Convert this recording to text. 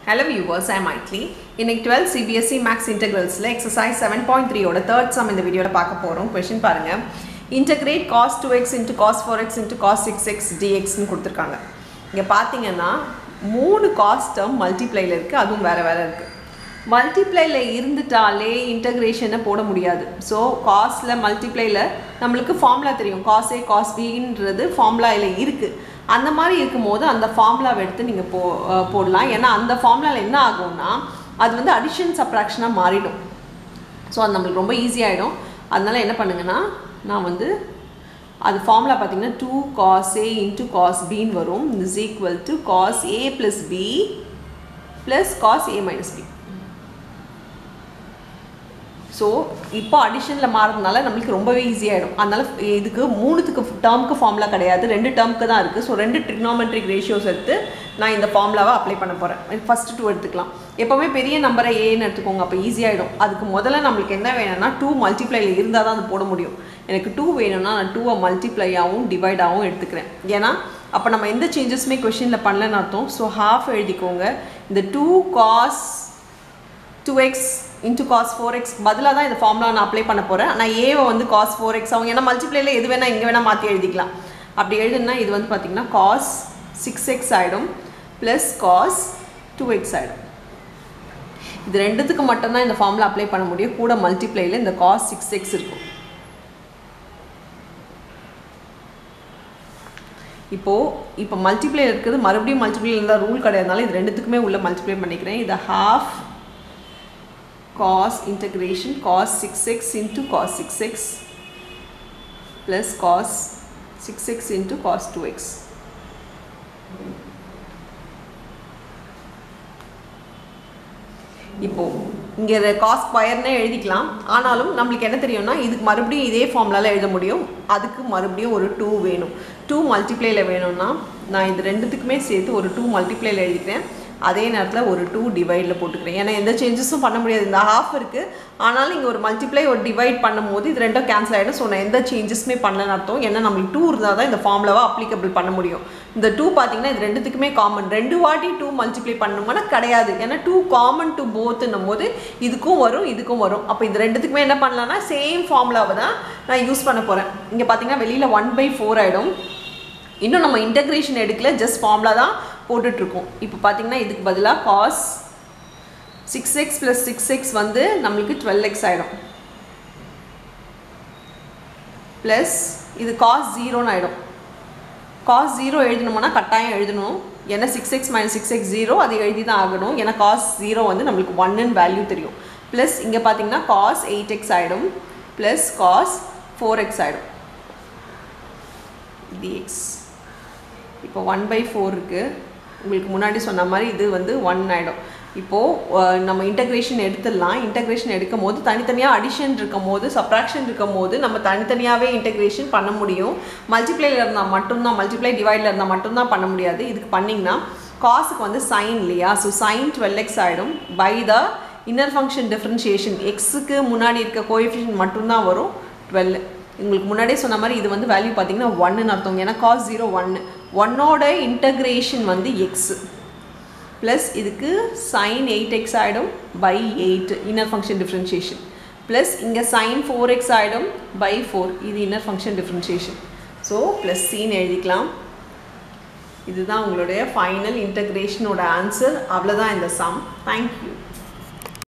Hello viewers I மைட்லி இன்னைக்கு twelve CBSE maths இன்டெகிரல்ஸில் எக்ஸசைஸ் செவன் பாயிண்ட் த்ரீயோட தேர்ட் சம் இந்த வீடியோவில் பார்க்க போகிறோம் கொஷின் பாருங்கள் integrate cos two x into cos four x into cos six x டிஎக்ஸ்னு கொடுத்துருக்காங்க இங்கே பார்த்தீங்கன்னா மூணு காஸ் டேர்ம் மல்டிப்ளைல இருக்குது அதுவும் வேறு வேறு இருக்குது மல்டிப்ளைல இருந்துட்டாலே இன்டகிரேஷனை போட முடியாது ஸோ காஸில் மல்டிப்ளைல நம்மளுக்கு ஃபார்முலா தெரியும் காஸ் ஏ காஸ் பின்றது ஃபார்முலாவில் இருக்குது அந்த மாதிரி இருக்கும்போது அந்த ஃபார்முலாவை எடுத்து நீங்கள் போ அஹ் போடலாம் ஏன்னா அந்த ஃபார்முலாவில் என்ன ஆகும்னா அது வந்து அடிஷன் சப்ராக்ஷனாக மாறிடும் ஸோ அது நம்மளுக்கு ரொம்ப ஈஸியாகிடும் அதனால என்ன பண்ணுங்கன்னா நான் வந்து அது ஃபார்முலா பார்த்தீங்கன்னா two cos A into cos பின்னு வரும் is equal to cos A plus B plus cos A minus B so இப்போ அடிஷனில் மாறதுனால நம்மளுக்கு ரொம்பவே ஈஸியாகிடும் அதனால் இதுக்கு மூணுத்துக்கு டேர்முக்கு ஃபார்முலா கிடையாது ரெண்டு டேர்முக்கு தான் இருக்குது ஸோ ரெண்டு ட்ரிக்னாமெட்ரிக் ரேஷியோஸ் எடுத்து நான் இந்த ஃபார்முலாவை அப்ளை பண்ண போகிறேன் ஃபஸ்ட்டு டூ எடுத்துக்கலாம் எப்போவுமே பெரிய நம்பரை ஏன்னு எடுத்துக்கோங்க அப்போ ஈஸியாகிடும் அதுக்கு முதல்ல நம்மளுக்கு என்ன வேணும்னா டூ மல்டிப்ளைல இருந்தால் தான் அது போட முடியும் எனக்கு டூ வேணும்னா நான் டூவை மல்டிப்ளையாகவும் டிவைடாகவும் எடுத்துக்கிறேன் ஏன்னா அப்போ நம்ம எந்த சேஞ்சஸுமே கொஷினில் பண்ணலன்னு அர்த்தம் ஸோ ஹாஃப் எழுதிக்கோங்க இந்த two cos two x into cos four x பதிலாக தான் இந்த ஃபார்முலா நான் அப்ளை பண்ண போகிறேன் ஆனால் ஏவை வந்து காஸ் ஃபோர் எக்ஸ் ஆகும் ஏன்னா மல்டிப்ளேல எது வேணால் இங்கே வேணால் மாற்றி எழுதிக்கலாம் அப்படி எழுதுனா இது வந்து பார்த்திங்கன்னா காஸ் சிக்ஸ் எக்ஸ் ஆகிடும் ப்ளஸ் காஸ் டூ எக்ஸ் ஆகிடும் இது ரெண்டுத்துக்கு மட்டும்தான் இந்த ஃபார்முலா அப்ளை பண்ண முடியும் கூட மல்டிப்ளைல இந்த காஸ் சிக்ஸ் எக்ஸ் இருக்கும் இப்போது இப்போ மல்டிப்ளை இருக்குது மறுபடியும் மல்டிப்ளை இருந்தால் ரூல் கிடையாதுனால இது ரெண்டுத்துக்குமே உள்ள மல்டிப்ளை பண்ணிக்கிறேன் இதை half cos integration cos 6x into cos 6x plus cos 6x into cos 2x. இப்போ இங்கே இதை காஸ் ஸ்கொயர்னே எழுதிக்கலாம் ஆனாலும் நம்மளுக்கு என்ன தெரியும்னா இதுக்கு மறுபடியும் இதே ஃபார்முலாவில் எழுத முடியும் அதுக்கு மறுபடியும் ஒரு டூ வேணும் டூ மல்டிப்ளைல வேணும்னா நான் இது ரெண்டுத்துக்குமே சேர்த்து ஒரு டூ மல்டிப்ளைல எழுதிக்கிறேன் அதே நேரத்தில் ஒரு டூ டிவைடில் போட்டுக்கிறேன் ஏன்னா எந்த சேஞ்சஸும் பண்ண முடியாது இந்த ஹாஃப் இருக்குது ஆனாலும் இங்கே ஒரு மல்டிப்ளை ஒரு டிவைட் பண்ணும்போது இது ரெண்டும் கேன்சல் ஆகிடும் ஸோ நான் எந்த சேஞ்சஸுமே பண்ணலன்னு அர்த்தம் ஏன்னா நம்மளுக்கு டூ இருந்தால் தான் இந்த ஃபார்முலாவை அப்ளிகபிள் பண்ண முடியும் இந்த டூ பார்த்தீங்கன்னா இது ரெண்டுத்துக்குமே காமன் ரெண்டு வாட்டி டூ மல்டிப்ளை பண்ணணும்னா கிடையாது ஏன்னா டூ காமன் டு போத்துன்னும் போது இதுக்கும் வரும் இதுக்கும் வரும் அப்போ இது ரெண்டுத்துக்குமே என்ன பண்ணலாம்னா சேம் ஃபார்முலாவை தான் நான் யூஸ் பண்ண போகிறேன் இங்கே பார்த்தீங்கன்னா வெளியில் ஒன் பை ஃபோர் ஆகிடும் இன்னும் நம்ம இன்டகிரேஷன் எடுக்கல ஜஸ்ட் ஃபார்முலா தான் போட்டுட்ருக்கோம் இப்போ பார்த்தீங்கன்னா இதுக்கு பதிலாக cos six x plus six x வந்து நம்மளுக்கு டுவெல் எக்ஸ் ஆகிடும் ப்ளஸ் இது காஸ் ஜீரோன்னு ஆகிடும் காஸ் ஜீரோ எழுதணும்னா கட்டாயம் எழுதணும் ஏன்னா six x minus six x zero அது எழுதி தான் ஆகணும் ஏன்னா காஸ் ஜீரோ வந்து நம்மளுக்கு ஒன்னு வேல்யூ தெரியும் ப்ளஸ் இங்கே பார்த்தீங்கன்னா காஸ் எயிட் எக்ஸ் ஆகிடும் ப்ளஸ் காஸ் ஃபோர் எக்ஸ் ஆகிடும் டிஎக்ஸ் இப்போ ஒன் பை ஃபோர் இருக்குது உங்களுக்கு முன்னாடி சொன்ன மாதிரி இது வந்து ஒன் ஆகிடும் இப்போது நம்ம இன்டகிரேஷன் எடுத்துடலாம் இன்டகிரேஷன் எடுக்கும் போது தனித்தனியாக அடிஷன் இருக்கும் போது சப்ராக்ஷன் இருக்கும் போது நம்ம தனித்தனியாகவே இன்டகிரேஷன் பண்ண முடியும் மல்டிப்ளைல இருந்தால் மட்டும்தான் மல்டிப்ளை டிவைடில் இருந்தால் மட்டும்தான் பண்ண முடியாது இதுக்கு பண்ணிங்கன்னா காசுக்கு வந்து சைன் இல்லையா ஸோ சைன் டுவெல் எக்ஸ் ஆகிடும் by the inner function differentiation எக்ஸுக்கு முன்னாடி இருக்க கோஎஃபிஷியன் மட்டும்தான் வரும் டுவெல் உங்களுக்கு முன்னாடியே சொன்ன மாதிரி இது வந்து வேல்யூ பார்த்தீங்கன்னா ஒன்னு அர்த்தம் ஏன்னா காஸ் ஜீரோ ஒன்று ஒன்னோட இன்டகிரேஷன் வந்து எக்ஸு ப்ளஸ் இதுக்கு சைன் எயிட் எக்ஸ் ஆகிடும் by eight inner function differentiation plus இங்கே சைன் ஃபோர் எக்ஸ் ஆகிடும் பை ஃபோர் இது inner function differentiation so plus சின்னு எழுதிக்கலாம் இதுதான் உங்களுடைய ஃபைனல் இன்டகிரேஷனோட ஆன்சர் அவ்வளோதான் இந்த சம் தேங்க்யூ